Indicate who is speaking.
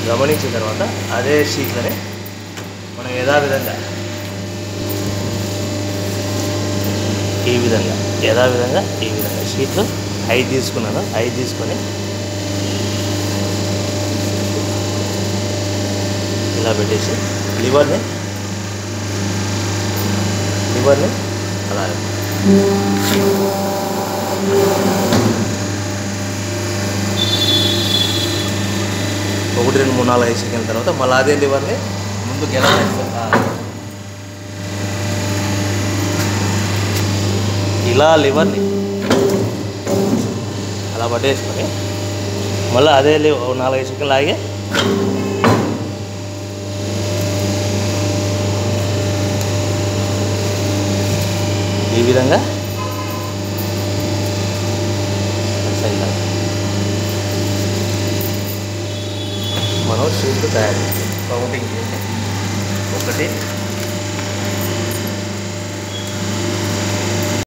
Speaker 1: గమనించిన తర్వాత అదే షీట్లని మనం యథావిధంగా ఈ విధంగా యథావిధంగా ఈ విధంగా షీట్లు ఐదు తీసుకున్నాను ఐదు తీసుకొని ఇలా పెట్టేసి లివర్ని లివర్ని అలా ఒకటి రెండు మూడు నాలుగు ఐదు సెకండ్ల తర్వాత మళ్ళీ అదే లివర్ని ముందుకు ఎలా పెడతా? ఇలా లివర్ని అలా పట్టేసుకొని మళ్ళీ అదే లివ్ ఓ నాలుగైదు సెకండ్లు ఆగి ఈ విధంగా సైడ్ మనం షీట్లు తయారు చేస్తాం కౌంటింగ్ చేసి ఒకటి